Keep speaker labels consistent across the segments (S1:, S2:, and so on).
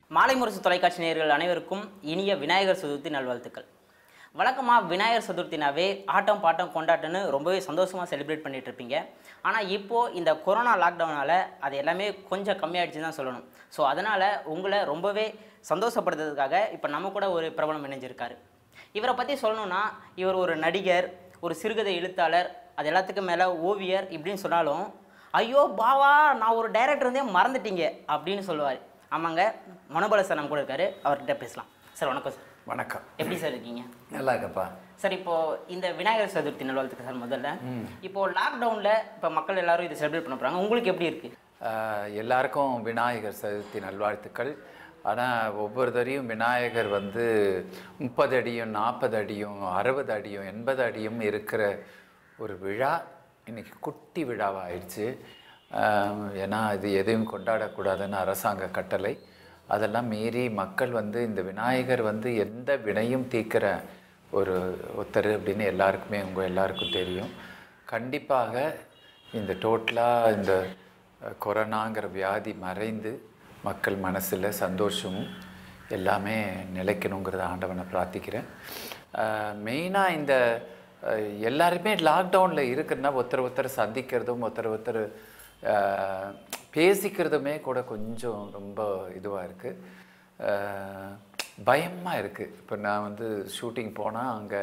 S1: மாலை முரசு தொலைக்காட்சி நேயர்கள் அனைவருக்கும் இனிய விநாயகர் சதுர்த்தி நல்வாழ்த்துக்கள் வழக்கமாக விநாயகர் சதுர்த்தினாவே ஆட்டம் பாட்டம் கொண்டாட்டம்னு ரொம்பவே சந்தோஷமாக செலிப்ரேட் பண்ணிட்டு இருப்பீங்க ஆனால் இப்போது இந்த கொரோனா லாக்டவுனால் அது எல்லாமே கொஞ்சம் கம்மியாயிடுச்சுன்னு தான் சொல்லணும் ஸோ அதனால் உங்களை ரொம்பவே சந்தோஷப்படுத்துறதுக்காக இப்போ நம்ம கூட ஒரு பிரபலம் இணைஞ்சிருக்காரு இவரை பற்றி சொல்லணும்னா இவர் ஒரு நடிகர் ஒரு சிறுகதை எழுத்தாளர் அது எல்லாத்துக்கும் மேலே ஓவியர் இப்படின்னு சொன்னாலும் ஐயோ பாவா நான் ஒரு டைரக்டர் இருந்தே மறந்துட்டீங்க அப்படின்னு சொல்லுவார் ஆமாங்க மனோபல சார் நம்ம கூட இருக்காரு அவர்கிட்ட பேசலாம் சார் வணக்கம் சார்
S2: வணக்கம்
S1: எப்படி சார் இருக்கீங்க
S2: நல்லா இருக்கப்பா
S1: சார் இப்போ இந்த விநாயகர் சதுர்த்தி நல்வாழ்த்துக்கு சார் முதல்ல இப்போ லாக்டவுனில் இப்போ மக்கள் எல்லாரும் இதை செலிப்ரேட் பண்ண போகிறாங்க உங்களுக்கு எப்படி இருக்கு
S2: ஆஹ், எல்லாருக்கும் விநாயகர் சதுர்த்தி நல்வாழ்த்துக்கள் ஆனால் ஒவ்வொரு தடையும் விநாயகர் வந்து முப்பது அடியும் நாற்பது அடியும் அறுபது அடியும் எண்பது அடியும் இருக்கிற ஒரு விழா இன்னைக்கு குட்டி விழாவாக ஆயிடுச்சு ஆஹ், ஏன்னா இது எதையும் கொண்டாடக்கூடாதுன்னு அரசாங்க கட்டளை அதெல்லாம் மீறி மக்கள் வந்து இந்த விநாயகர் வந்து எந்த வினையும் தீர்க்கிற ஒரு ஒருத்தர் அப்படின்னு எல்லாருக்குமே உங்கள் எல்லாருக்கும் தெரியும் கண்டிப்பாக இந்த டோட்டலாக இந்த அஹ், கொரோனாங்கிற வியாதி மறைந்து மக்கள் மனசில் சந்தோஷமும் எல்லாமே நிலைக்கணுங்கிறத ஆண்டவனை பிரார்த்திக்கிறேன் மெயினாக இந்த அஹ், எல்லாருமே லாக்டவுனில் இருக்கிறனா ஒருத்தர் ஒருத்தர் சந்திக்கிறதும் ஒருத்தர் ஒருத்தர் அஹ், பேசிக்கிறதுமே கூட கொஞ்சம் ரொம்ப இதுவாக இருக்குது பயமாக இருக்குது இப்போ நான் வந்து ஷூட்டிங் போனால் அங்கே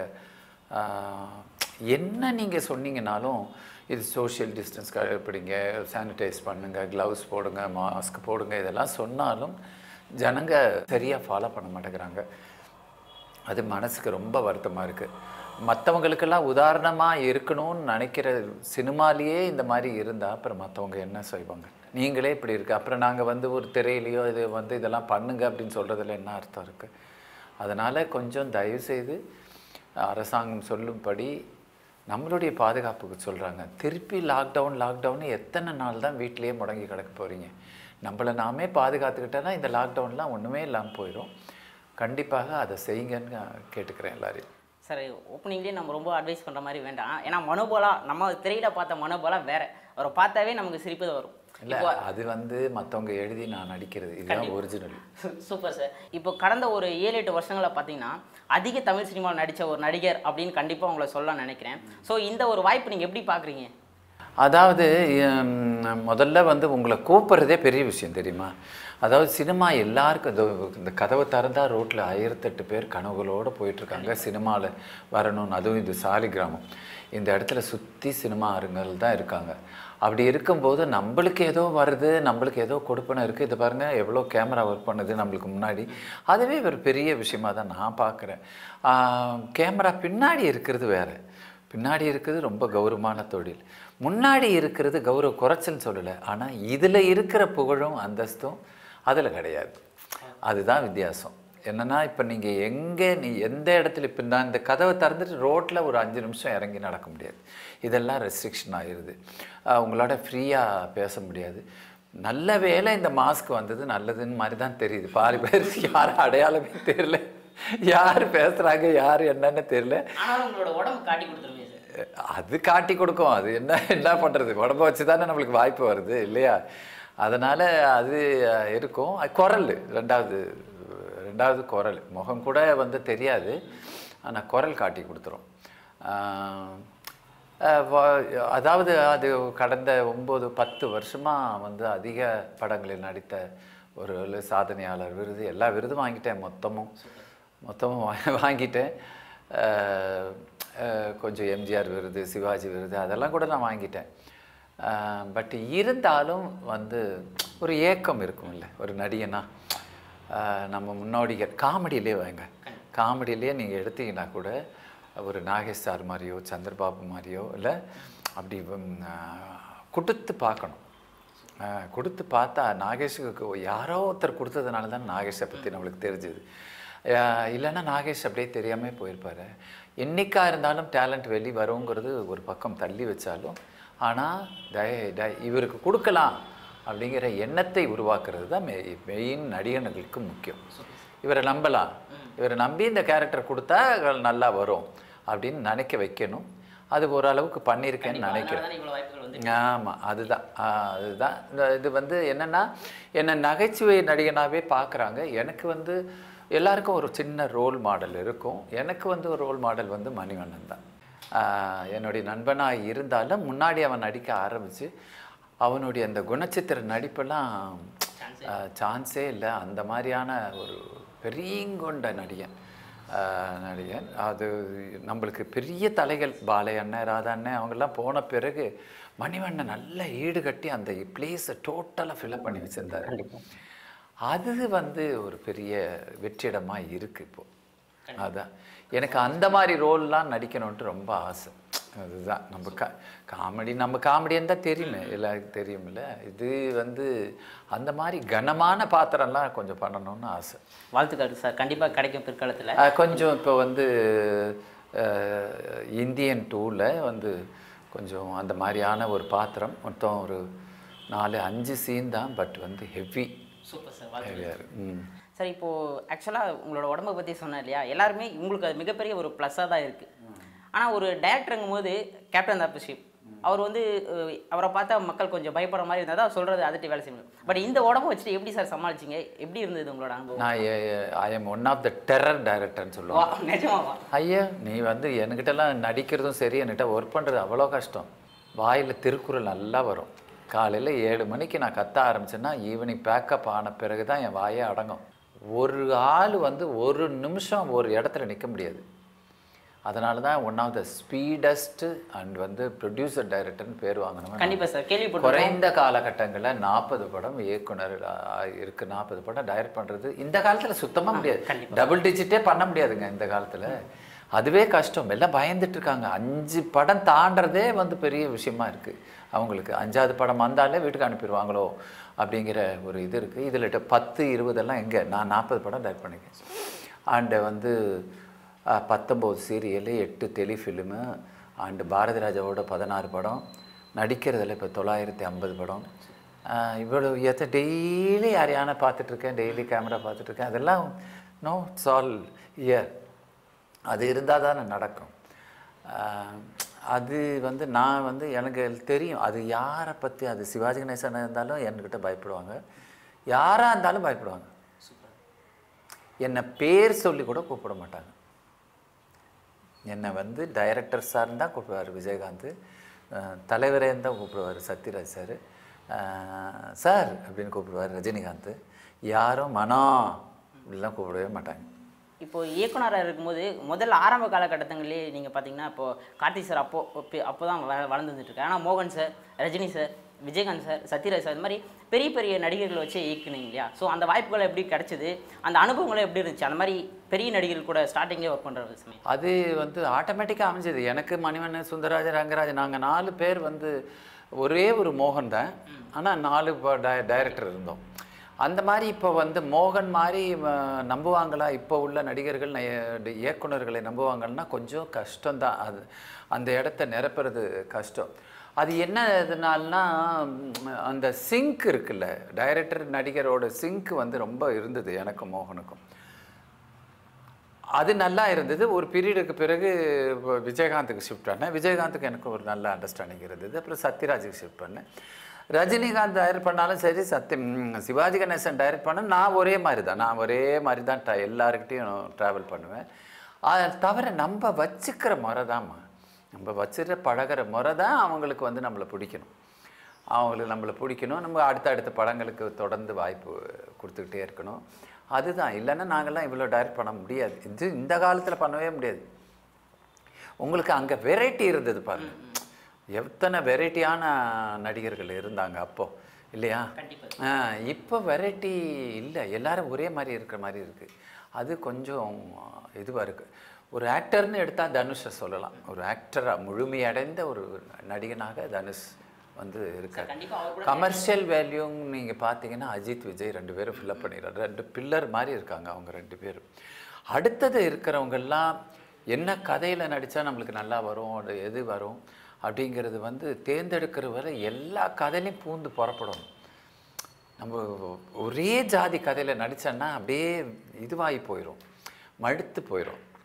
S2: என்ன நீங்கள் சொன்னீங்கனாலும் இது சோஷியல் டிஸ்டன்ஸ் கடைப்பிடிங்க சானிடைஸ் பண்ணுங்கள் க்ளவுஸ் போடுங்க மாஸ்க் போடுங்க இதெல்லாம் சொன்னாலும் ஜனங்க சரியாக ஃபாலோ பண்ண மாட்டேங்கிறாங்க அது மனசுக்கு ரொம்ப வருத்தமாக இருக்குது மற்றவங்களுக்கெல்லாம் உதாரணமாக இருக்கணும்னு நினைக்கிற சினிமாலேயே இந்த மாதிரி இருந்தால் அப்புறம் மற்றவங்க என்ன செய்வாங்க நீங்களே இப்படி இருக்கு அப்புறம் நாங்கள் வந்து ஒரு திரையிலையோ இது வந்து இதெல்லாம் பண்ணுங்க அப்படின்னு சொல்கிறதுல என்ன அர்த்தம் இருக்குது அதனால் கொஞ்சம் தயவுசெய்து அரசாங்கம் சொல்லும்படி நம்மளுடைய பாதுகாப்புக்கு சொல்கிறாங்க திருப்பி லாக்டவுன் லாக்டவுன் எத்தனை நாள் தான் வீட்டிலேயே முடங்கி கிடக்க போகிறீங்க நம்மளை நாமே பாதுகாத்துக்கிட்டோன்னா இந்த லாக்டவுன்லாம் ஒன்றுமே இல்லாமல் போயிடும் கண்டிப்பாக அதை செய்யுங்கன்னு நான் கேட்டுக்கிறேன் எல்லாரையும்
S1: சார் ஓப்பனிங்லேயே நம்ம ரொம்ப அட்வைஸ் பண்ணுற மாதிரி வேண்டாம் ஏன்னா மனோபலா நம்ம திரையில பார்த்த மனோபலா வேற அவரை பார்த்தாவே நமக்கு சிரிப்பு தான் வரும்
S2: இல்லை அது வந்து மற்றவங்க எழுதி நான் நடிக்கிறது இதுதான் ஒரிஜினல்
S1: சூப்பர் சார் இப்போ கடந்த ஒரு ஏழு எட்டு வருஷங்களை பார்த்தீங்கன்னா அதிக தமிழ் சினிமாவில் நடித்த ஒரு நடிகர் அப்படின்னு கண்டிப்பாக உங்களை சொல்லலாம் நினைக்கிறேன் ஸோ இந்த ஒரு வாய்ப்பு நீங்கள் எப்படி பார்க்குறீங்க
S2: அதாவது ஹம், முதல்ல வந்து உங்களை கூப்பிட்றதே பெரிய விஷயம் தெரியுமா அதாவது சினிமா எல்லாருக்கும் இதோ இந்த கதவை திறந்தா ரோட்டில் ஆயிரத்தெட்டு பேர் கனவுகளோடு போயிட்டுருக்காங்க சினிமாவில் வரணும்னு அதுவும் இது சாலி கிராமம் இந்த இடத்துல சுற்றி சினிமா ஆருங்கள் தான் இருக்காங்க அப்படி இருக்கும்போது நம்மளுக்கு ஏதோ வருது நம்மளுக்கு ஏதோ கொடுப்பனை இருக்குது இது பாருங்கள் எவ்வளோ கேமரா ஒர்க் பண்ணுது நம்மளுக்கு முன்னாடி அதுவே ஒரு பெரிய விஷயமா தான் நான் பார்க்குறேன் கேமரா பின்னாடி இருக்கிறது வேறு பின்னாடி இருக்கிறது ரொம்ப கௌரவமான தொழில் முன்னாடி இருக்கிறது கௌரவ குறைச்சல்னு சொல்லலை ஆனால் இதில் இருக்கிற புகழும் அந்தஸ்தும் அதில் கிடையாது அதுதான் வித்தியாசம் என்னன்னா இப்போ நீங்கள் எங்கே நீ எந்த இடத்துல இப்போ நான் இந்த கதவை திறந்துட்டு ரோட்டில் ஒரு அஞ்சு நிமிஷம் இறங்கி நடக்க முடியாது இதெல்லாம் ரெஸ்ட்ரிக்ஷன் ஆயிடுது ஆஹ் உங்களோட ஃப்ரீயாக பேச முடியாது நல்ல வேளை இந்த மாஸ்க் வந்தது நல்லதுன்னு மாதிரி தான் தெரியுது பாதி பேர் யாரும் அடையாளமே தெரியல யார் பேசுகிறாங்க யார் என்னன்னு தெரியல
S1: ஆனாலும் உங்களோட உடம்பு காட்டி கொடுத்துருவீங்க சார்
S2: அது காட்டி கொடுக்கும் அது என்ன என்ன பண்ணுறது உடம்ப வச்சு தானே நம்மளுக்கு வாய்ப்பு வருது இல்லையா அதனால் அது அஹ், இருக்கும் அது குரல் ரெண்டாவது ரெண்டாவது குரல் முகம் கூட வந்து தெரியாது ஆனால் குரல் காட்டி கொடுத்துரும் ஆஹ், அஹ், வ- அதாவது அது கடந்த ஒம்பது பத்து வருஷமாக வந்து அதிக படங்களில் நடித்த ஒரு சாதனையாளர் விருது எல்லா விருதும் வாங்கிட்டேன் மொத்தமும் மொத்தமும் வா- வாங்கிட்டேன் அஹ், அஹ், கொஞ்சம் எம்ஜிஆர் விருது சிவாஜி விருது அதெல்லாம் கூட நான் வாங்கிட்டேன் பட் இருந்தாலும் வந்து ஒரு ஏக்கம் இருக்கும் இல்லை ஒரு நடிகனா அஹ், நம்ம முன்னோடிகள் காமெடியிலே வாங்க காமெடியிலே நீங்கள் எடுத்தீங்கன்னா கூட ஒரு நாகேஷ் சார் மாதிரியோ சந்திரபாபு மாதிரியோ இல்லை அப்படி உம், அஹ், கொடுத்து பார்க்கணும் அஹ், கொடுத்து பார்த்தா நாகேஷுக்கு யாரோ ஒருத்தர் கொடுத்ததுனால தான் நாகேஷை பற்றி நம்மளுக்கு தெரிஞ்சுது அஹ், இல்லைன்னா நாகேஷ் அப்படியே தெரியாமல் போயிருப்பாரு என்னைக்கா இருந்தாலும் டேலண்ட் வெளி வருங்கிறது ஒரு பக்கம் தள்ளி வச்சாலும் ஆனால் டய டய இவருக்கு கொடுக்கலாம் அப்படிங்கிற எண்ணத்தை உருவாக்குறது தான் மெய் மெயின் நடிகர்களுக்கு முக்கியம் இவரை நம்பலாம் இவரை நம்பி இந்த கேரக்டர் கொடுத்தா நல்லா வரும் அப்படின்னு நினைக்க வைக்கணும் அது ஓரளவுக்கு பண்ணியிருக்கேன்னு
S1: கண்டிப்பா.
S2: நினைக்கிறேன்
S1: அதனாலதான் இவ்வளவு வாய்ப்புகள் வந்து
S2: ஆமாம் அதுதான் ஆ, அதுதான் இந்த இது வந்து என்னென்னா என்னை நகைச்சுவை நடிகனாகவே பார்க்குறாங்க எனக்கு வந்து எல்லாருக்கும் ஒரு சின்ன ரோல் மாடல் இருக்கும் எனக்கு வந்து ஒரு ரோல் மாடல் வந்து மணிவண்ணன் தான் ஆ, என்னுடைய நண்பனாக இருந்தாலும் முன்னாடி அவன் நடிக்க ஆரம்பித்து அவனுடைய அந்த குணச்சித்திர நடிப்பெல்லாம் ஆ, சான்ஸே இல்லை அந்த மாதிரியான ஒரு பெரியங்கொண்ட நடிகன் ஆ, நடிகன் அது நம்மளுக்கு பெரிய தலைகள் பாலை அண்ணன் ராதா அண்ணன் அவங்கெல்லாம் போன பிறகு மணிவண்ணன் நல்லா ஈடு கட்டி அந்த பிளேஸை டோட்டலாக ஃபில்அப் பண்ணி வச்சிருந்தாரு அது வந்து ஒரு பெரிய வெற்றிடமாக இருக்கு இப்போ அதான் எனக்கு அந்த மாதிரி ரோல்லாம் நடிக்கணுன்ட்டு ரொம்ப ஆசை அதுதான் நம்ம கா காமெடி நம்ம காமெடியன் தான் தெரியுமே எல்லாருக்கும் தெரியுமில்ல இது வந்து அந்த மாதிரி கனமான பாத்திரம்லாம் கொஞ்சம் பண்ணணும்னு ஆசை
S1: வாழ்த்துக்கள் சார் கண்டிப்பா கிடைக்கும் பிற்காலத்துல
S2: அஹ் கொஞ்சம் இப்போ வந்து அஹ், இந்தியன் டூவில் வந்து கொஞ்சம் அந்த மாதிரியான ஒரு பாத்திரம் மொத்தம் ஒரு நாலு அஞ்சு சீன் தான் பட் வந்து ஹெவி
S1: சூப்பர் சார் வாழ்த்துக்கள்
S2: ஹெவியாக இருக்கு ம்
S1: சார் இப்போ ஆக்சுவலாக உங்களோட உடம்பை பற்றி சொன்னேன் இல்லையா எல்லாருமே உங்களுக்கு அது மிகப்பெரிய ஒரு ப்ளஸ்ஸாக தான் இருக்குது ஆனால் ஒரு டேரக்டருங்கும் போது கேப்டன் ஆஃப் ஷிப் அவர் வந்து அஹ், அவரை பார்த்தா மக்கள் கொஞ்சம் பயப்படுற மாதிரி இருந்தால் தான் சொல்கிறது அதட்டி வேலை செய்யணும் பட் இந்த உடம்பு வச்சுட்டு எப்படி சார் சமாளிச்சிங்க எப்படி இருந்தது உங்களோட அனுபவம்
S2: நான் I am one of the terror டைரக்டர்னு
S1: வா
S2: சொல்லுவாங்க
S1: நிஜமாவா
S2: ஐயா நீ வந்து என்கிட்டலாம் நடிக்கிறதும் சரி என்கிட்ட ஒர்க் பண்ணுறது அவ்வளோ கஷ்டம் வாயில் திருக்குறள் நல்லா வரும் காலையில் ஏழு மணிக்கு நான் கத்த ஆரம்பிச்சேன்னா ஈவினிங் பேக்கப் ஆன பிறகு தான் என் வாயே அடங்கும் ஒரு ஆள் வந்து ஒரு நிமிஷம் ஒரு இடத்துல நிற்க முடியாது அதனால தான் one of the speedest and வந்து ப்ரொடியூசர் டைரக்டர்னு பேர் வாங்கினவன்
S1: கண்டிப்பாக சார் கேள்விப்பட்டு
S2: குறைந்த காலகட்டங்களில் நாற்பது படம் இயக்குனர் ஆ, இருக்கு நாற்பது படம் டைரக்ட் பண்ணுறது இந்த காலத்தில் சுத்தமாக முடியாது டபுள் டிஜிட்டே பண்ண முடியாதுங்க இந்த காலத்தில் அதுவே கஷ்டம் எல்லாம் பயந்துட்டு இருக்காங்க அஞ்சு படம் தாண்டறதே வந்து பெரிய விஷயமா இருக்குது அவங்களுக்கு அஞ்சாவது படம் வந்தாலே வீட்டுக்கு அனுப்பிடுவாங்களோ அப்படிங்கிற ஒரு இது இருக்குது இதில் பத்து இருபதெல்லாம் எங்கே நான் நாற்பது படம் டைரக்ட் பண்ணியிருக்கேன் அண்டு வந்து அஹ், பத்தொம்போது சீரியலு எட்டு டெலிஃபிலிமு அண்டு பாரதி ராஜாவோட பதினாறு படம் நடிக்கிறதுல இப்போ தொள்ளாயிரத்தி ஐம்பது படம் அஹ், இவ்வளோ எத்த டெய்லி யாரையான பார்த்துட்ருக்கேன் டெய்லி கேமரா பார்த்துட்ருக்கேன் அதெல்லாம் நோ இட்ஸ் ஆல் இயர் அது இருந்தால் தானே நடக்கும் அஹ், அது வந்து நான் வந்து எனக்கு தெரியும் அது யாரை பற்றி அது சிவாஜி கணேசனாக இருந்தாலும் என்கிட்ட பயப்படுவாங்க யாராக இருந்தாலும் பயப்படுவாங்க என்னை பேர் சொல்லி கூட கூப்பிட மாட்டாங்க என்னை வந்து டைரக்டர் சார் தான் கூப்பிடுவார் விஜயகாந்த் அஹ் தலைவரே தான் கூப்பிடுவார் சத்யராஜ் சார் சார் அப்படின்னு கூப்பிடுவார் ரஜினிகாந்த் யாரும் மனோ இப்படிலாம் கூப்பிடவே மாட்டாங்க
S1: இப்போ இயக்குனராக இருக்கும்போது முதல்ல ஆரம்ப காலகட்டத்துங்களே நீங்கள் பார்த்தீங்கன்னா இப்போ கார்த்திக் சார் அப்போ அப்போ தான் வளர்ந்து வந்துட்டு இருக்காரு ஆனால் மோகன் sir Rajini sir Vijayakanth sir Sathyaraj sir இந்த மாதிரி பெரிய பெரிய நடிகர்களை வச்சு இயக்குனீங்க இல்லையா ஸோ அந்த வாய்ப்புகள் எப்படி கிடைச்சது அந்த அனுபவங்களும் எப்படி இருந்துச்சு அந்த மாதிரி பெரிய நடிகர்கள் கூட ஸ்டார்டிங்கே ஒர்க் பண்ணுற சமயம்
S2: அது வந்து ஆட்டோமேட்டிக்காக அமைஞ்சது எனக்கு மணிவண்ணன் சுந்தரராஜ ரங்கராஜ் நாங்கள் நாலு பேர் வந்து ஒரே ஒரு மோகன் தான் ஆனால் நாலு டைரக்டர் இருந்தோம் அந்த மாதிரி இப்போ வந்து மோகன் மாதிரி அஹ், நம்புவாங்களா இப்போ உள்ள நடிகர்கள் ந- இயக்குனர்களை நம்புவாங்கன்னா கொஞ்சம் கஷ்டம்தான் அது அந்த இடத்த நிரப்புறது கஷ்டம் அது என்ன இதனால்னா ம், அந்த சிங்க் இருக்குல்ல டைரக்டர் நடிகரோட சிங்க் வந்து ரொம்ப இருந்தது எனக்கும் மோகனுக்கும் அது நல்லா இருந்தது ஒரு பீரியடுக்கு பிறகு வ- விஜயகாந்துக்கு ஷிஃப்ட் பண்ணேன் விஜயகாந்துக்கு எனக்கு ஒரு நல்ல அண்டர்ஸ்டாண்டிங் இருந்தது அப்புறம் சத்யராஜுக்கு ஷிஃப்ட் பண்ணேன் ரஜினிகாந்த் டைரக்ட் பண்ணாலும் சரி சத்யம் ம், சிவாஜி கணேசன் டைரக்ட் பண்ண நான் ஒரே மாதிரி தான் நான் ஒரே மாதிரி தான் ட எல்லாருக்கிட்டையும் ட்ராவல் பண்ணுவேன் அதை தவிர நம்ம வச்சுக்கிற முறை தான்மா நம்ம வச்சுக்கிற பழகுற முறை தான் அவங்களுக்கு வந்து நம்மளை பிடிக்கணும் அவங்களுக்கு நம்மளை பிடிக்கணும் நம்ம அடுத்த அடுத்த படங்களுக்கு தொடர்ந்து வாய்ப்பு கொடுத்துக்கிட்டே இருக்கணும் அதுதான் இல்லைன்னா நாங்கள்லாம் இவ்வளோ டைரக்ட் பண்ண முடியாது இது இந்த காலத்தில் பண்ணவே முடியாது உங்களுக்கு அங்கே வெரைட்டி இருந்தது பாருங்க எத்தனை வெரைட்டியான நடிகர்கள் இருந்தாங்க அப்போ இல்லையா
S1: கண்டிப்பா.
S2: ஆ, இப்போ வெரைட்டி இல்லை எல்லாரும் ஒரே மாதிரி இருக்கிற மாதிரி இருக்குது அது கொஞ்சம் இதுவாக இருக்குது ஒரு ஆக்டர்னு எடுத்தால் தனுஷை சொல்லலாம் ஒரு ஆக்டராக முழுமையடைந்த ஒரு நடிகனாக தனுஷ் வந்து இருக்கார்
S1: கண்டிப்பாக அவர் கூட
S2: கமர்ஷியல் வேல்யூன்னு நீங்கள் பார்த்தீங்கன்னா அஜித் விஜய் ரெண்டு பேரும் ஃபில்அப் பண்ணிடுறாரு ரெண்டு பில்லர் மாதிரி இருக்காங்க அவங்க ரெண்டு பேரும் அடுத்தது இருக்கிறவங்கெல்லாம் என்ன கதையில் நடித்தா நம்மளுக்கு நல்லா வரும் அது எது வரும் அப்படிங்கிறது வந்து தேர்ந்தெடுக்கிற வரை எல்லா கதையிலையும் பூந்து புறப்படணும் நம்ம ஒரே ஜாதி கதையில் நடித்தோன்னா அப்படியே இதுவாகி போயிடும் மடுத்து போயிடும்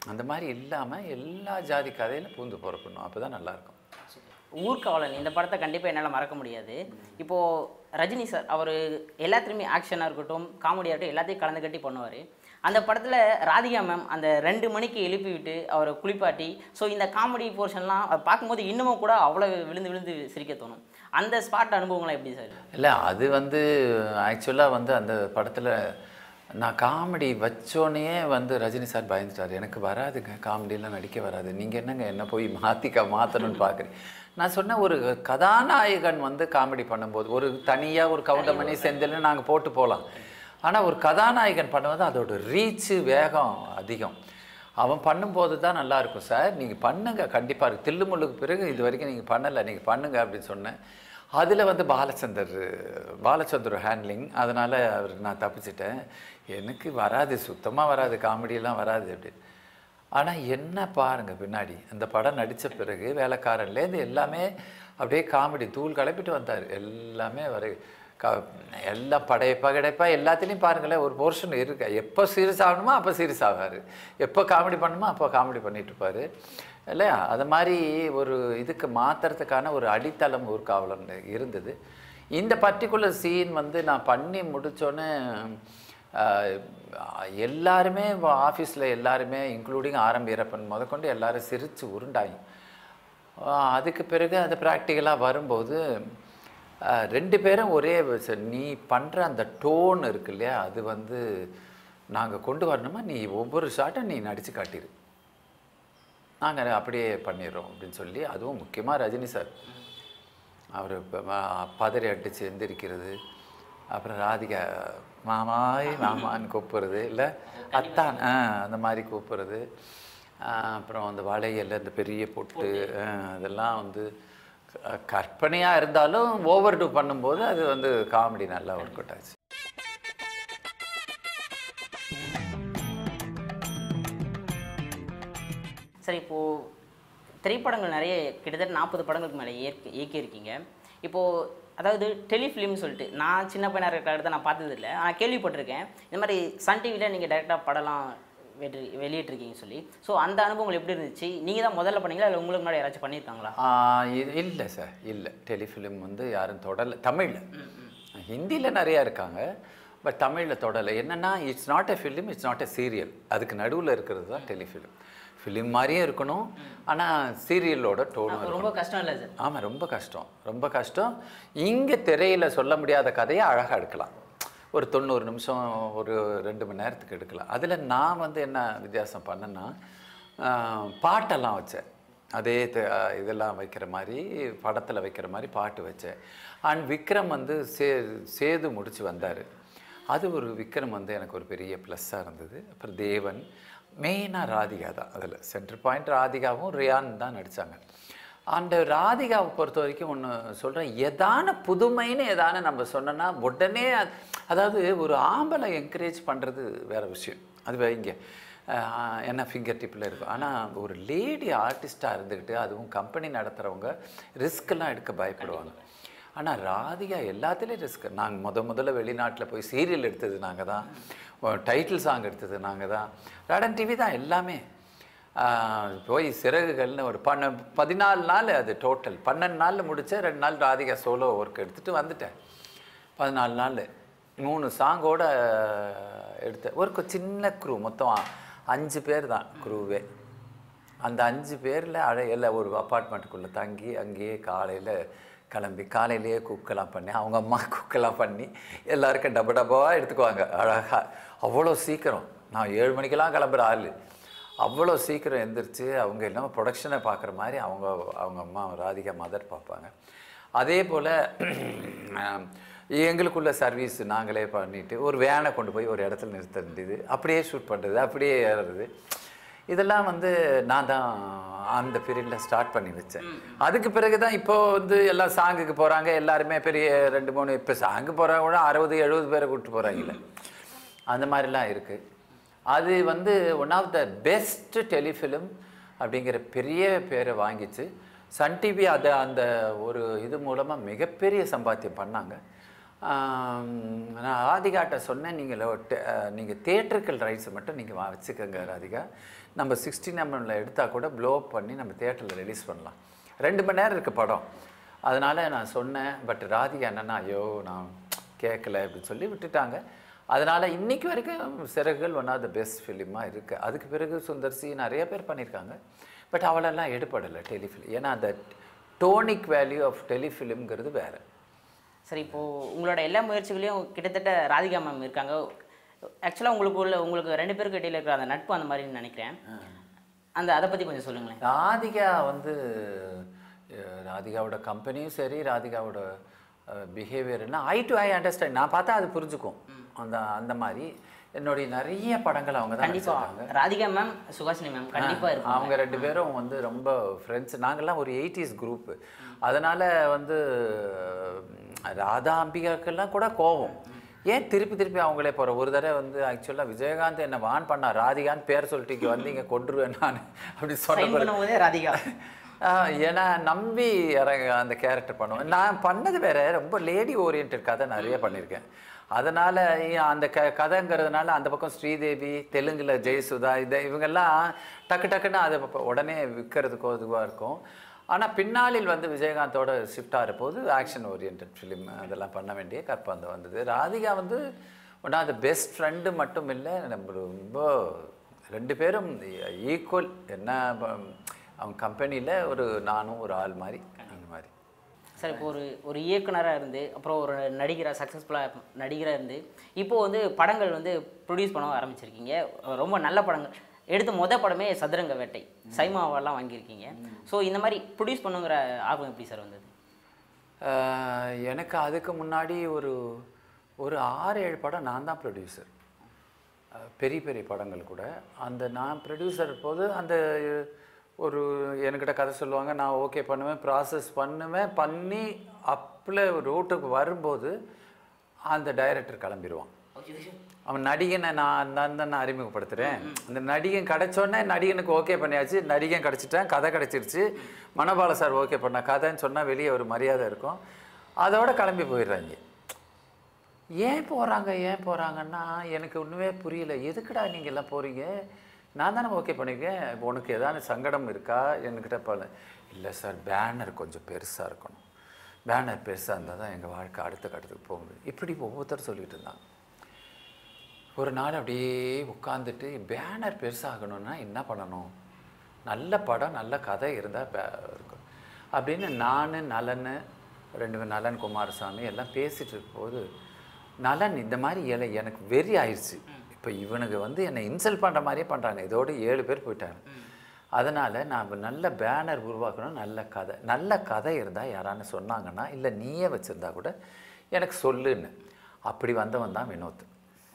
S2: அந்த மாதிரி இல்லாமல் எல்லா ஜாதி கதையில பூந்து பிறக்கணும் அப்போ தான் நல்லாயிருக்கும்
S1: ஊர்காவலன் இந்த படத்தை கண்டிப்பாக என்னால் மறக்க முடியாது இப்போது ரஜினி சார் அவர் எல்லாத்துலேயுமே ஆக்ஷனாக இருக்கட்டும் காமெடியாக இருக்கட்டும் எல்லாத்தையும் கலந்து கட்டி பண்ணுவார் அந்த படத்தில் ராதிகா மேம் அந்த ரெண்டு மணிக்கு எழுப்பி விட்டு அவரை குளிப்பாட்டி ஸோ இந்த காமெடி போர்ஷன்லாம் அதை பார்க்கும்போது இன்னமும் கூட அவ்வளோ விழுந்து விழுந்து சிரிக்க தோணும் அந்த ஸ்பாட் அனுபவங்கள்லாம் எப்படி சார்
S2: இல்லை அது வந்து ஆக்சுவலாக வந்து அந்த படத்தில் நான் காமெடி வச்சோன்னே வந்து ரஜினி சார் பயந்துட்டார் எனக்கு வராதுங்க காமெடியெலாம் நடிக்க வராது நீங்கள் என்னங்க என்ன போய் மாற்றிக்க மாற்றணும்னு பார்க்குறீங்க நான் சொன்ன ஒரு கதாநாயகன் வந்து காமெடி பண்ணும்போது ஒரு தனியாக ஒரு கவுண்டமணி செந்தில்னு நாங்கள் போட்டு போகலாம் ஆனால் ஒரு கதாநாயகன் பண்ணும்போது அதோட ரீச்சு வேகம் அதிகம் அவன் பண்ணும்போது தான் நல்லா இருக்கும் சார் நீங்கள் பண்ணுங்க கண்டிப்பாக இருக்கு தில்லுமுள்ளுக்கு பிறகு இது வரைக்கும் நீங்கள் பண்ணலை நீங்கள் பண்ணுங்க அப்படின்னு சொன்னேன் அதில் வந்து பாலச்சந்தர் பாலச்சந்தர் ஹேண்ட்லிங் அதனால் அவருக்கு நான் தப்பிச்சிட்டேன் எனக்கு வராது சுத்தமாக வராது காமெடியெல்லாம் வராது அப்படி ஆனால் என்ன பாருங்க பின்னாடி அந்த படம் நடித்த பிறகு வேலைக்காரன்லேருந்து எல்லாமே அப்படியே காமெடி தூள் கிளப்பிட்டு வந்தார் எல்லாமே வரை க எல்லாம் படையப்பா கிடைப்பா எல்லாத்துலேயும் பாருங்களேன் ஒரு போர்ஷன் இருக்கு எப்போ சீரியஸ் ஆகணுமோ அப்போ சீரியஸ் ஆவார் எப்போ காமெடி பண்ணணுமோ அப்போ காமெடி பண்ணிட்டு இருப்பாரு இல்லையா அது மாதிரி ஒரு இதுக்கு மாற்றுறதுக்கான ஒரு அடித்தளம் ஒரு காவலன் இருந்தது இந்த பர்டிகுலர் சீன் வந்து நான் பண்ணி முடித்தோன்னே எல்லாருமே ஆஃபீஸில் எல்லாருமே இன்க்ளூடிங் ஆரம்பீரப்பன் முதற்கொண்டு எல்லாரும் சிரித்து உருண்டாங்க ஆஹ் அதுக்கு பிறகு அது ப்ராக்டிக்கலாக வரும்போது ஆஹ் ரெண்டு பேரும் ஒரே ச- நீ பண்ணுற அந்த டோன் இருக்கு இல்லையா அது வந்து நாங்கள் கொண்டு வரணுமா நீ ஒவ்வொரு ஷாட்டும் நீ நடித்து காட்டிடு நாங்கள் அப்படியே பண்ணிடுறோம் அப்படின்னு சொல்லி அதுவும் முக்கியமாக ரஜினி சார் அவர் பதறி அடித்து எந்திரிக்கிறது அப்புறம் ராதிகா மாமாய் மாமான்னு கூப்பிடுறது இல்லை அத்தான் ஆ அந்த மாதிரி கூப்பிடுறது ஆ, அப்புறம் அந்த வளையல் அந்த பெரிய பொட்டு ஆ, அதெல்லாம் வந்து க- கற்பனையாக இருந்தாலும் ஓவர் டூ பண்ணும்போது அது வந்து காமெடி நல்லா ஒர்க் அவுட் ஆச்சு
S1: சரி இப்போது திரைப்படங்கள் நிறைய கிட்டத்தட்ட நாற்பது படங்களுக்கு மேலே இயக்கி இயக்கியிருக்கீங்க இப்போது அதாவது டெலிஃபிலிம்னு சொல்லிட்டு நான் சின்ன பையனாக இருக்கிற தான் நான் பார்த்தது இல்லை ஆனால் கேள்விப்பட்டிருக்கேன் இந்த மாதிரி சன் டிவியில் நீங்கள் டேரெக்டாக படம்லாம் வெற்றி வெளியிட்டிருக்கீங்க சொல்லி ஸோ அந்த அனுபவங்கள் எப்படி இருந்துச்சு நீங்கள் தான் முதல்ல பண்ணீங்களா இல்லை உங்களுக்கு முன்னாடி யாராச்சும் பண்ணியிருக்காங்களா
S2: ஆ, இது இல்லை சார் இல்லை டெலிஃபிலிம் வந்து யாரும் தொடலை தமிழில் ஹிந்தியில் நிறையா இருக்காங்க பட் தமிழில் தொடலை என்னென்னா it's not a film it's not a serial அதுக்கு நடுவில் இருக்கிறது தான் டெலிஃபிலிம் ஃபிலிம் மாதிரியும் இருக்கணும் ஆனால் சீரியலோட டோனும் இருக்கணும்
S1: ரொம்ப கஷ்டம் இல்லை சார்
S2: ஆமாம் ரொம்ப கஷ்டம் ரொம்ப கஷ்டம் இங்கே திரையில் சொல்ல முடியாத கதையை அழகாக எடுக்கலாம் ஒரு தொண்ணூறு நிமிஷம் ஒரு ரெண்டு மணி நேரத்துக்கு எடுக்கலாம் அதில் நான் வந்து என்ன வித்தியாசம் பண்ணேன்னா ஆஹ், பாட்டெல்லாம் வச்சேன் அதே த- ஆஹ், இதெல்லாம் வைக்கிற மாதிரி படத்தில் வைக்கிற மாதிரி பாட்டு வச்சேன் அண்ட் விக்ரம் வந்து சே சேது முடிச்சு வந்தார் அது ஒரு விக்ரம் வந்து எனக்கு ஒரு பெரிய ப்ளஸ்ஸாக இருந்தது அப்புறம் தேவன் மெயினாக ராதிகா தான் அதில் சென்டர் பாயிண்ட் ராதிகாவும் ரியான் தான் நடித்தாங்க அந்த ராதிகாவை பொறுத்த வரைக்கும் ஒன்று சொல்கிறேன் எதான புதுமைன்னு எதான நம்ம சொன்னோன்னா உடனே அது- அதாவது ஒரு ஆம்பளை என்கரேஜ் பண்ணுறது வேற விஷயம் அது வைங்க ஆஹ் என்ன ஃபிங்கர் டிப்பில் இருக்கும் ஆனால் ஒரு லேடி ஆர்டிஸ்ட்டாக இருந்துக்கிட்டு அதுவும் கம்பெனி நடத்துகிறவங்க ரிஸ்க்கெல்லாம் எடுக்க பயப்படுவாங்க ஆனால் ராதிகா எல்லாத்துலேயும் ரிஸ்க் நாங்கள் முத முதல்ல வெளிநாட்டில் போய் சீரியல் எடுத்தது நாங்கள் தான் டைட்டில் சாங் எடுத்தது நாங்கள் தான் ராடன் டிவி தான் எல்லாமே ஆஹ் போய் சிறகுகள்னு ஒரு பன்ன பதினாலு நாள் அது டோட்டல் பன்னெண்டு நாளில் முடித்தேன் ரெண்டு நாள் ராதிகா சோலோ ஒர்க் எடுத்துகிட்டு வந்துட்டேன் பதினாலு நாள் மூணு சாங்கோட எடுத்தேன் ஒரு கொ- சின்ன குரூ மொத்தம் அஞ்சு பேர் தான் குரூவே அந்த அஞ்சு பேரில் அழையில ஒரு அப்பார்ட்மெண்ட்டுக்குள்ளே தங்கி அங்கேயே காலையில் கிளம்பி காலையிலேயே குக்கெல்லாம் பண்ணி அவங்க அம்மா குக்கெல்லாம் பண்ணி எல்லாருக்கும் டப டபாவாக எடுத்துக்குவாங்க அழகாக அவ்வளோ சீக்கிரம் நான் ஏழு மணிக்கெல்லாம் கிளம்புற ஆள் அவ்வளோ சீக்கிரம் எந்திரிச்சு அவங்க எல்லாமே ப்ரொடக்ஷனை பார்க்குற மாதிரி அவங்க அவங்க அம்மா ராதிகா மதர் பார்ப்பாங்க அதே போல் எங்களுக்குள்ள சர்வீஸ் நாங்களே பண்ணிட்டு ஒரு வேனை கொண்டு போய் ஒரு இடத்துல நிறுத்த வேண்டியது அப்படியே ஷூட் பண்ணுறது அப்படியே ஏறுறது இதெல்லாம் வந்து நான் தான் அந்த பீரியடில் ஸ்டார்ட் பண்ணி வச்சேன் அதுக்கு பிறகு தான் இப்போ வந்து எல்லாம் சாங்குக்கு போகிறாங்க எல்லாருமே பெரிய ரெண்டு மூணு இப்போ சாங்கு போகிறவங்க கூட அறுபது எழுபது பேரை கூப்பிட்டு போகிறாங்கல்ல அந்த மாதிரிலாம் இருக்குது அது வந்து one of the best telefilm அப்படிங்கிற பெரிய பேரை வாங்கிச்சு சன் டிவி அதை அந்த ஒரு இது மூலமாக மிகப்பெரிய சம்பாத்தியம் பண்ணாங்க ஆம், நான் ராதிகாட்ட சொன்னேன் நீங்கள் நீங்கள் தேட்டருக்கல் ரைட்ஸை மட்டும் நீங்கள் வச்சுக்கோங்க ராதிகா நம்ம சிக்ஸ்டீன் எம்எம்ல எடுத்தால் கூட ப்ளோ பண்ணி நம்ம தியேட்டரில் ரிலீஸ் பண்ணலாம் ரெண்டு மணி நேரம் இருக்குது படம் அதனால் நான் சொன்னேன் பட் ராதிகா என்னன்னா ஐயோ நான் கேட்கல அப்படின்னு சொல்லி விட்டுட்டாங்க அதனால் இன்னைக்கு வரைக்கும் Siragugal one of the best ஃபிலிமாக இருக்குது அதுக்கு பிறகு சுந்தர்சி நிறைய பேர் பண்ணியிருக்காங்க பட் அவளெல்லாம் எடுபடலை டெலிஃபிலிம் ஏன்னா அந்த டோனிக் வேல்யூ ஆஃப் டெலிஃபிலிம்ங்கிறது வேறு
S1: சரி இப்போது உங்களோட எல்லா முயற்சிகளையும் கிட்டத்தட்ட ராதிகா மேம் இருக்காங்க ஆக்சுவலாக உங்களுக்கு உள்ள உங்களுக்கு ரெண்டு பேருக்கு இடையில இருக்கிற அந்த நட்பு அந்த மாதிரின்னு நினைக்கிறேன் அந்த அதை பற்றி கொஞ்சம் சொல்லுங்களேன்
S2: ராதிகா வந்து அஹ், ராதிகாவோட கம்பெனியும் சரி ராதிகாவோட பிஹேவியர்னா ஐ டு ஐ அண்டர்ஸ்டாண்ட் நான் பார்த்தா அது புரிஞ்சுக்கும் அந்த அந்த மாதிரி என்னுடைய நிறைய படங்கள் அவங்க தான்
S1: கண்டிப்பா
S2: நடிச்சிருக்காங்க.
S1: ராதிகா மேம் சுகாசினி மேம் கண்டிப்பா இருக்கும்
S2: அவங்க ரெண்டு பேரும் வந்து ரொம்ப ஃப்ரெண்ட்ஸ் நாங்கள்லாம் ஒரு எயிட்டிஸ் குரூப்பு அதனால் வந்து உம், ராதா அம்பிகாக்கெல்லாம் கூட கோவம் ஏன் திருப்பி திருப்பி அவங்களே போகிற ஒரு தடவை வந்து ஆக்சுவலாக விஜயகாந்த் என்னை வான் பண்ணா ராதிகான்னு பேர் சொல்லிட்டு இங்க வந்து இங்கே கொண்டுருவேன் நான் அப்படி சொன்ன
S1: சைன் பண்ணும்போதே ராதிகா
S2: ஆஹ் ஏன்னா நம்பி இறங்க அந்த கேரக்டர் பண்ணுவேன் நான் பண்ணது வேற ரொம்ப லேடி ஓரியன்ட் கதை நிறைய பண்ணியிருக்கேன் அதனால ஏன் அந்த க கதைங்கிறதுனால அந்த பக்கம் ஸ்ரீதேவி தெலுங்குல ஜெயசுதா இதை இவங்கெல்லாம் டக்கு டக்குன்னு அதை ப- உடனே விற்கிறதுக்கோ இதுவாக இருக்கும் ஆனால் பின்னாளில் வந்து விஜயகாந்தோட ஷிஃப்ட் ஆகிற போது ஆக்ஷன் ஓரியன்ட் ஃபிலிம் அதெல்லாம் பண்ண வேண்டிய கற்பந்தம் வந்தது ராதிகா வந்து ஒன்றா அந்த பெஸ்ட் ஃப்ரெண்டு மட்டும் இல்லை நம்ம ரொம்ப ரெண்டு பேரும் ஈக்குவல் என்ன ப- அவங்க கம்பெனியில் ஒரு நானும் ஒரு ஆள் மாதிரி அந்த மாதிரி
S1: சார் இப்போ ஒரு ஒரு இயக்குனராக இருந்து அப்புறம் ஒரு நடிகராக சக்ஸஸ்ஃபுல்லாக நடிகராக இருந்து இப்போ வந்து படங்கள் வந்து ப்ரொடியூஸ் பண்ண ஆரம்பிச்சிருக்கீங்க ரொம்ப நல்ல படங்கள் எடுத்த முத படமே சதுரங்க வேட்டை சைமா அவார்ட்லாம் வாங்கியிருக்கீங்க ஸோ இந்த மாதிரி ப்ரொடியூஸ் பண்ணுங்கிற ஆர்வம் எப்படி சார் வந்தது
S2: ஆஹ் எனக்கு அதுக்கு முன்னாடி ஒரு ஒரு ஆறு ஏழு படம் நான் தான் ப்ரொடியூசர் பெரிய பெரிய படங்கள் கூட அந்த நான் ப்ரொடியூசர் போது அந்த ஒரு என்கிட்ட கதை சொல்லுவாங்க நான் ஓகே பண்ணுவேன் ப்ராசஸ் பண்ணுவேன் பண்ணி அப்பில் ரூட்டுக்கு வரும்போது அந்த டைரக்டர் கிளம்பிடுவான் அவன் நடிகனை நான் நான் தான் நான் அறிமுகப்படுத்துகிறேன் அந்த நடிகன் கிடைச்சோடனே நடிகனுக்கு ஓகே பண்ணியாச்சு நடிகன் கிடச்சிட்டேன் கதை கிடச்சிருச்சு மனோபால சார் ஓகே பண்ண கதைன்னு சொன்னால் வெளியே ஒரு மரியாதை இருக்கும் அதோட கிளம்பி போயிடுறாங்க ஏன் போகிறாங்க ஏன் போகிறாங்கன்னா எனக்கு ஒன்றுமே புரியல எதுக்குடா நீங்கள் எல்லாம் போகிறீங்க நான் தானே ஓகே பண்ணியிருக்கேன் இப்போ உனக்கு ஏதாவது சங்கடம் இருக்கா என்கிட்ட பல இல்லை சார் பேனர் கொஞ்சம் பெருசாக இருக்கணும் பேனர் பெருசாக இருந்தால் தான் எங்கள் வாழ்க்கை அடுத்த கட்டத்துக்கு போக முடியும் இப்படி ஒவ்வொருத்தரும் சொல்லிட்டு இருந்தாங்க ஒரு நாள் அப்படியே உட்காந்துட்டு பேனர் பெருசாகணும்னா என்ன பண்ணணும் நல்ல படம் நல்ல கதை இருந்தால் இருக்கும் அப்படின்னு நான் நலன் ரெண்டு பேர் நலன் குமாரசாமி எல்லாம் பேசிட்டு இருக்கும்போது நலன் இந்த மாதிரி இலை எனக்கு வெறி ஆயிடுச்சு இப்போ இவனுக்கு வந்து என்னை இன்சல்ட் பண்ணுற மாதிரியே பண்ணுறாங்க இதோட ஏழு பேர் போயிட்டாங்க அதனால் நான் நல்ல பேனர் உருவாக்கணும் நல்ல கதை நல்ல கதை இருந்தால் யாரான்னு சொன்னாங்கன்னா இல்லை நீயே வச்சுருந்தா கூட எனக்கு சொல்லுன்னு அப்படி வந்தவன் தான் வினோத்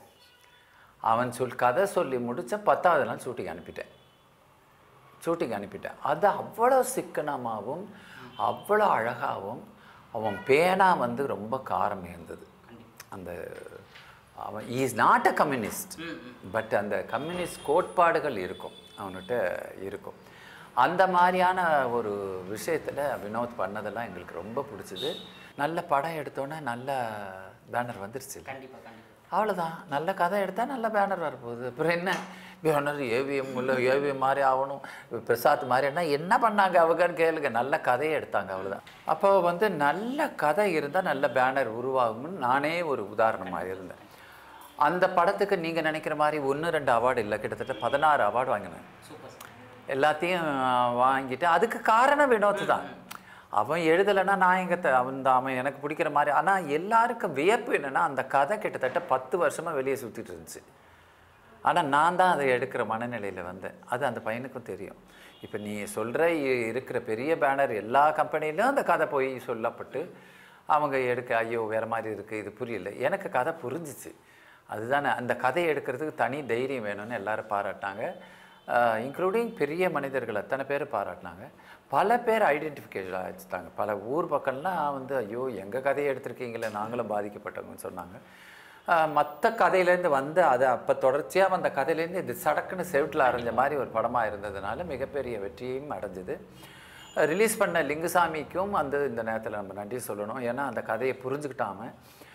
S2: அவன் சொல் கதை சொல்லி முடிச்ச பத்தாவது நாள் ஷூட்டிங் அனுப்பிட்டேன் ஷூட்டிங் அனுப்பிட்டேன் அது அவ்வளோ சிக்கனமாகவும் அவ்வளோ அழகாகவும் அவன் பேனா வந்து ரொம்ப காரம் இருந்தது அந்த அவன் is not a communist but அந்த கம்யூனிஸ்ட் கோட்பாடுகள் இருக்கும் அவன்கிட்ட இருக்கும் அந்த மாதிரியான ஒரு விஷயத்தில் வினோத் பண்ணதெல்லாம் எங்களுக்கு ரொம்ப பிடிச்சது நல்ல படம் எடுத்தோன்னே நல்ல பேனர் வந்துருச்சு
S1: கண்டிப்பாக கண்டிப்பாக
S2: அவ்வளோதான் நல்ல கதை எடுத்தால் நல்ல பேனர் வரப்போகுது அப்புறம் என்ன பேனர் ஏவிஎம் இல்லை ஏவிஎம் மாதிரி ஆகணும் பிரசாத் மாதிரினா என்ன பண்ணாங்க அவங்கன்னு கேளுங்க நல்ல கதையை எடுத்தாங்க அவ்வளோதான் அப்போ வந்து நல்ல கதை இருந்தால் நல்ல பேனர் உருவாகும்னு நானே ஒரு உதாரணமாக இருந்தேன் அந்த படத்துக்கு நீங்கள் நினைக்கிற மாதிரி ஒன்று ரெண்டு அவார்டு இல்லை கிட்டத்தட்ட பதினாறு அவார்டு வாங்கினேன்
S1: சூப்பர் சார்
S2: எல்லாத்தையும் வாங்கிட்டு அதுக்கு காரணம் வினோத் தான் அவன் எழுதலைன்னா நான் எங்க த- அவன் தான் அவன் எனக்கு பிடிக்கிற மாதிரி ஆனால் எல்லாருக்கும் வியப்பு என்னன்னா அந்த கதை கிட்டத்தட்ட பத்து வருஷமா வெளியே சுற்றிட்டு இருந்துச்சு ஆனால் நான் தான் அதை எடுக்கிற மனநிலையில் வந்தேன் அது அந்த பையனுக்கும் தெரியும் இப்போ நீ சொல்கிற இருக்கிற பெரிய பேனர் எல்லா கம்பெனிலையும் அந்த கதை போய் சொல்லப்பட்டு அவங்க எடுக்க ஐயோ வேறு மாதிரி இருக்குது இது புரியல எனக்கு கதை புரிஞ்சிச்சு அதுதானே அந்த கதையை எடுக்கிறதுக்கு தனி தைரியம் வேணும்னு எல்லாரும் பாராட்டினாங்க இன்க்ளூடிங் பெரிய மனிதர்கள் அத்தனை பேர் பாராட்டினாங்க பல பேர் ஐடென்டிஃபிகேஷன் ஆச்சுட்டாங்க பல ஊர் பக்கம்லாம் வந்து ஐயோ எங்கள் கதையை எடுத்திருக்கீங்களே நாங்களும் பாதிக்கப்பட்டவங்கன்னு சொன்னாங்க மற்ற கதையிலேருந்து வந்து அது அப்போ தொடர்ச்சியாக வந்த கதையிலேருந்து இது சடக்குன்னு செவிட்டில் அரைஞ்ச மாதிரி ஒரு படமாக இருந்ததுனால மிகப்பெரிய வெற்றியையும் அடைஞ்சது ரிலீஸ் பண்ண லிங்குசாமிக்கும் வந்து இந்த நேரத்தில் நம்ம நன்றி சொல்லணும் ஏன்னா அந்த கதையை புரிஞ்சுக்கிட்டாம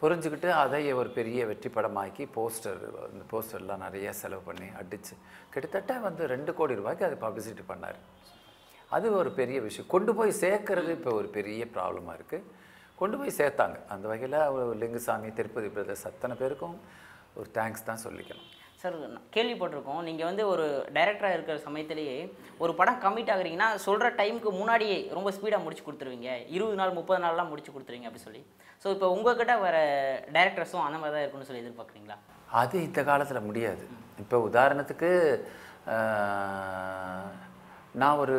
S2: புரிஞ்சுக்கிட்டு அதை ஒரு பெரிய வெற்றி படமாக்கி போஸ்டர் அந்த போஸ்டர்லாம் நிறைய செலவு பண்ணி அடிச்சு கிட்டத்தட்ட வந்து ரெண்டு கோடி ரூபாய்க்கு அது பப்ளிசிட்டி பண்ணார் அது ஒரு பெரிய விஷயம் கொண்டு போய் சேர்க்கறது இப்போ ஒரு பெரிய ப்ராப்ளமாக இருக்குது கொண்டு போய் சேர்த்தாங்க அந்த வகையில் அவர் லிங்குசாமி திருப்பதி பிரதர்ஸ் அத்தனை பேருக்கும் ஒரு தேங்க்ஸ் தான் சொல்லிக்கணும்
S1: சார் நான் கேள்விப்பட்டிருக்கோம் நீங்கள் வந்து ஒரு டைரக்டராக இருக்கிற சமயத்திலேயே ஒரு படம் கமிட் ஆகுறீங்கன்னா சொல்கிற டைமுக்கு முன்னாடியே ரொம்ப ஸ்பீடாக முடிச்சு கொடுத்துருவீங்க இருபது நாள் முப்பது நாள்லாம் முடிச்சு கொடுத்துருவீங்க அப்படி சொல்லி ஸோ இப்போ உங்ககிட்ட வர டைரக்டர்ஸும் அந்த மாதிரி தான் இருக்குன்னு சொல்லி எதிர்பார்க்குறீங்களா
S2: அது இந்த காலத்தில் முடியாது இப்போ உதாரணத்துக்கு ஆஹ், நான் ஒரு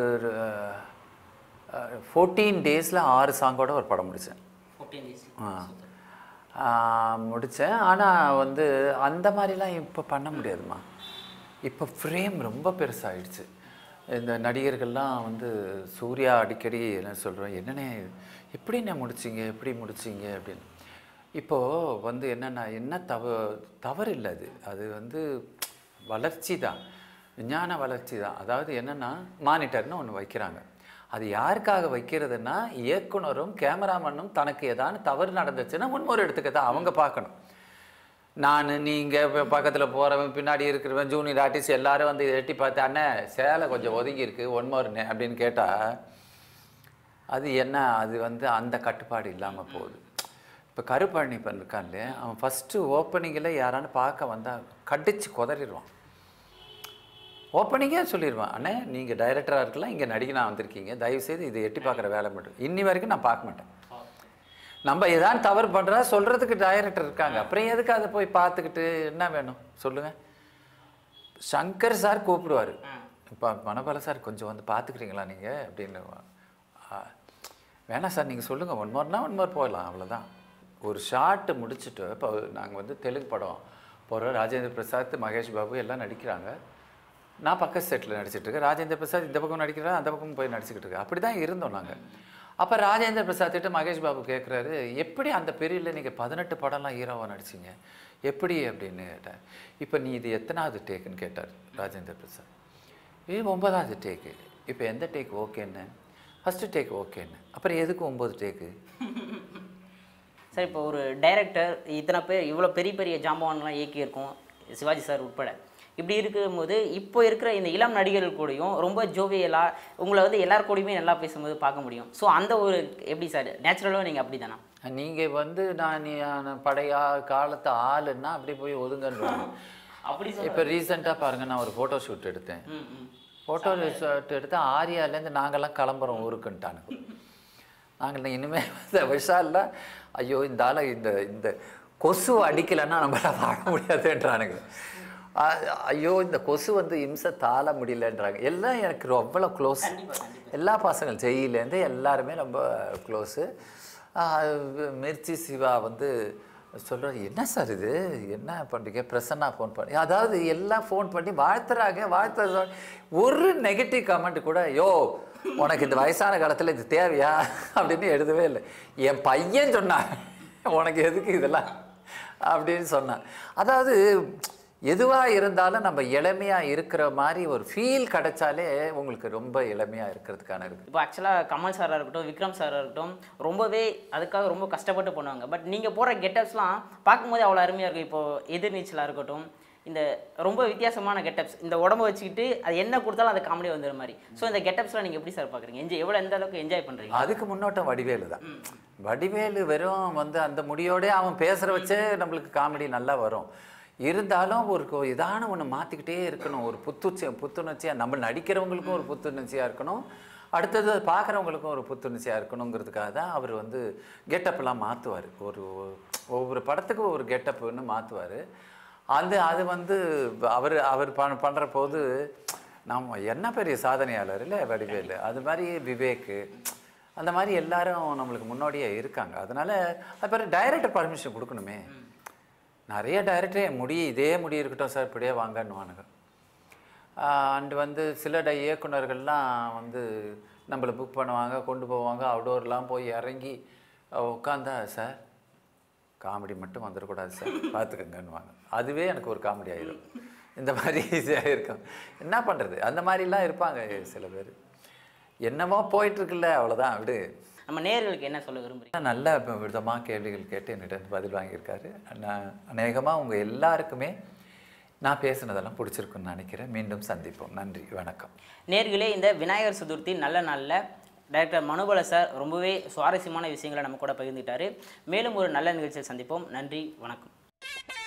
S2: ஃபோர்டீன் டேஸில் ஆறு சாங்கோட ஒரு படம் முடித்தேன்
S1: ஃபோர்டீன் டேஸ்
S2: முடித்தேன் ஆனால் வந்து அந்த மாதிரிலாம் இப்போ பண்ண முடியாதும்மா இப்போ ஃப்ரேம் ரொம்ப பெருசாகிடுச்சு இந்த நடிகர்கள்லாம் வந்து சூர்யா அடிக்கடி என்ன சொல்கிறோம் என்னண்ணே எப்படிண்ணே முடிச்சிங்க எப்படி முடிச்சிங்க அப்படின்னு இப்போது வந்து என்னென்னா என்ன தவ தவறு இல்லை அது அது வந்து வளர்ச்சி தான் விஞ்ஞான வளர்ச்சி தான் அதாவது என்னென்னா மானிட்டர்னு ஒன்று வைக்கிறாங்க அது யாருக்காக வைக்கிறதுன்னா இயக்குனரும் கேமராமேனும் தனக்கு ஏதாவது தவறு நடந்துச்சுன்னா முன்முறை எடுத்துக்க தான் அவங்க பார்க்கணும் நான் நீங்கள் பக்கத்தில் போகிறவன் பின்னாடி இருக்கிறவன் ஜூனியர் ஆர்டிஸ்ட் எல்லாரும் வந்து இதை எட்டி பார்த்து அண்ணே சேலை கொஞ்சம் ஒதுங்கி இருக்கு ஒன் மோர்னு அப்படின்னு கேட்டால் அது என்ன அது வந்து அந்த கட்டுப்பாடு இல்லாமல் போகுது இப்போ கருப்பழனி இருக்கான் இல்லையா அவன் ஃபஸ்ட்டு ஓப்பனிங்கில் யாரான்னு பார்க்க வந்தால் கடிச்சு குதறிடுவான் ஓப்பனிங்கே சொல்லிடுவான் அண்ணே நீங்கள் டைரக்டராக இருக்கலாம் இங்கே நடிகனாக வந்திருக்கீங்க தயவுசெய்து இதை எட்டி பார்க்குற வேலை மட்டும் இன்னி வரைக்கும் நான் பார்க்க மாட்டேன் நம்ம ஏதாவது தவறு பண்ணுறா சொல்கிறதுக்கு டைரக்டர் இருக்காங்க அப்புறம் எதுக்கு அதை போய் பார்த்துக்கிட்டு என்ன வேணும் சொல்லுங்கள் சங்கர் சார் கூப்பிடுவார் இப்போ மணபால சார் கொஞ்சம் வந்து பார்த்துக்கிறீங்களா நீங்கள் அப்படின்னு ஆ, வேணாம் சார் நீங்கள் சொல்லுங்கள் ஒன் மோர்னா ஒன் மோர் போகலாம் அவ்வளோதான் ஒரு ஷார்ட்டு முடிச்சுட்டு இப்போ நாங்கள் வந்து தெலுங்கு படம் போகிறோம் ராஜேந்திர பிரசாத் மகேஷ் பாபு எல்லாம் நடிக்கிறாங்க நான் பக்கத்து செட்டில் நடிச்சிட்டு இருக்கேன் ராஜேந்திர பிரசாத் இந்த பக்கம் நடிக்கிறேன் அந்த பக்கம் போய் நடிச்சுக்கிட்டு இருக்கேன் அப்படி தான் இருந்தோம் நாங்கள் அப்போ ராஜேந்திர பிரசாத் கிட்ட மகேஷ் பாபு கேட்குறாரு எப்படி அந்த பீரியடில் நீங்கள் பதினெட்டு படம்லாம் ஹீரோவாக நடிச்சீங்க எப்படி அப்படின்னு கேட்டேன் இப்போ நீ இது எத்தனாவது டேக்குன்னு கேட்டார் ராஜேந்திர பிரசாத் இது ஒன்பதாவது டேக்கு இப்போ எந்த டேக் ஓகேன்னு ஃபஸ்ட்டு டேக் ஓகேன்னு அப்புறம் எதுக்கு ஒம்பது டேக்கு
S1: சார் இப்போ ஒரு டைரக்டர் இத்தனை பேர் இவ்வளோ பெரிய பெரிய ஜாம்பவான்லாம் இயக்கியிருக்கோம் சிவாஜி சார் உட்பட இப்படி இருக்கும்போது இப்போ இருக்கிற இந்த இளம் நடிகர்கள் கூடயும் ரொம்ப ஜோவியலாக உங்களை வந்து எல்லார் கூடயுமே நல்லா பேசும்போது பார்க்க முடியும் ஸோ அந்த ஒரு எப்படி சார் நேச்சுரலாக நீங்கள் அப்படி தானா
S2: நீங்கள் வந்து நான் நீ நான் பழைய காலத்து ஆளுன்னா அப்படி போய் ஒதுங்கன்றாங்க
S1: அப்படி
S2: இப்போ ரீசெண்டாக பாருங்கள் நான் ஒரு ஃபோட்டோ ஷூட் எடுத்தேன்
S1: ம் ம்
S2: ஃபோட்டோ ஷூட் எடுத்து ஆரியாலேருந்து நாங்கள்லாம் கிளம்புறோம் ஊருக்குன்ட்டானுங்க நாங்கள் இனிமேல் இந்த விஷாலில் ஐயோ இந்த ஆளை இந்த இந்த கொசு அடிக்கலைன்னா நம்மளால வாழ முடியாதுன்றானுங்க அ- ஐயோ இந்த கொசு வந்து இம்சை தாழ முடியலன்றாங்க எல்லாம் எனக்கு அவ்வளோ க்ளோஸ் எல்லா பசங்களும் ஜெயிலேருந்து எல்லாருமே ரொம்ப க்ளோஸு மிர்ச்சி சிவா வந்து சொல்கிறார் என்ன சார் இது என்ன பண்ணுறீங்க பிரசன்னா ஃபோன் பண்ணி அதாவது எல்லாம் ஃபோன் பண்ணி வாழ்த்துறாங்க வாழ்த்துறது ஒரு நெகட்டிவ் கமெண்ட் கூட யோ உனக்கு இந்த வயசான காலத்தில் இது தேவையா அப்படின்னு எழுதவே இல்லை என் பையன் சொன்னான் உனக்கு எதுக்கு இதெல்லாம் அப்படின்னு சொன்னான் அதாவது எதுவாக இருந்தாலும் நம்ம இளமையாக இருக்கிற மாதிரி ஒரு ஃபீல் கிடைச்சாலே உங்களுக்கு ரொம்ப இளமையாக இருக்கிறதுக்கான இருக்குது
S1: இப்போ ஆக்சுவலாக கமல் சாராக இருக்கட்டும் விக்ரம் சாராக இருக்கட்டும் ரொம்பவே அதுக்காக ரொம்ப கஷ்டப்பட்டு பண்ணுவாங்க பட் நீங்கள் போகிற கெட்டப்ஸ்லாம் பார்க்கும்போது அவ்வளோ அருமையாக இருக்கும் இப்போது எதிர்நீச்சலாக இருக்கட்டும் இந்த ரொம்ப வித்தியாசமான கெட்டப்ஸ் இந்த உடம்ப வச்சுக்கிட்டு அது என்ன கொடுத்தாலும் அது காமெடி வந்துடுற மாதிரி ஸோ இந்த கெட்டப்ஸ்லாம் நீங்கள் எப்படி சார் பார்க்குறீங்க என்ஜாய் எவ்வளோ எந்த அளவுக்கு என்ஜாய் பண்ணுறீங்க
S2: அதுக்கு முன்னோட்டம் வடிவேலு தான் வடிவேலு வெறும் வந்து அந்த முடியோடே அவன் பேசுகிற வச்சே நம்மளுக்கு காமெடி நல்லா வரும் இருந்தாலும் ஒரு கொ- ஏதான ஒன்று மாற்றிக்கிட்டே இருக்கணும் ஒரு புத்துச்சி புத்துணர்ச்சியாக நம்ம நடிக்கிறவங்களுக்கும் ஒரு புத்துணர்ச்சியாக இருக்கணும் அடுத்தது பார்க்குறவங்களுக்கும் ஒரு புத்துணர்ச்சியாக இருக்கணுங்கிறதுக்காக தான் அவர் வந்து கெட்டப்லாம் மாற்றுவார் ஒரு ஒவ்வொரு படத்துக்கும் ஒரு கெட்டப்புன்னு மாற்றுவார் அது அது வந்து அவர் அவர் பண் பண்ணுற போது நம்ம என்ன பெரிய சாதனையாளர் இல்லை வடிவேலு அது மாதிரி விவேக்கு அந்த மாதிரி எல்லாரும் நம்மளுக்கு முன்னோடியே இருக்காங்க அதனால அப்புறம் டைரக்டர் பர்மிஷன் கொடுக்கணுமே நிறைய டைரக்டரே முடி இதே முடி இருக்கட்டும் சார் இப்படியே வாங்கன்னுவானுங்க அண்டு வந்து சில டை இயக்குனர்கள்லாம் வந்து நம்மளை புக் பண்ணுவாங்க கொண்டு போவாங்க அவுடோர்லாம் போய் இறங்கி உட்காந்தா சார் காமெடி மட்டும் வந்துடக்கூடாது சார் பார்த்துக்கங்கன்னுவாங்க அதுவே எனக்கு ஒரு காமெடி ஆயிடும் இந்த மாதிரி ஈஸியாக இருக்கும் என்ன பண்ணுறது அந்த மாதிரிலாம் இருப்பாங்க சில பேர் என்னமோ போயிட்டுருக்குல்ல அவ்வளோதான் விடு
S1: நம்ம நேயர்களுக்கு என்ன சொல்ல விரும்புறீங்க
S2: நல்ல விதமாக கேள்விகள் கேட்டு என்னிட்ட இருந்து பதில் வாங்கியிருக்காரு நான் அநேகமாக உங்கள் எல்லாருக்குமே நான் பேசுனதெல்லாம் பிடிச்சிருக்குன்னு நினைக்கிறேன் மீண்டும் சந்திப்போம் நன்றி வணக்கம்
S1: நேர்களே இந்த விநாயகர் சதுர்த்தி நல்ல நாளில் டைரக்டர் மனுபல சார் ரொம்பவே சுவாரஸ்யமான விஷயங்களை நம்ம கூட பகிர்ந்துட்டாரு மேலும் ஒரு நல்ல நிகழ்ச்சியில் சந்திப்போம் நன்றி வணக்கம்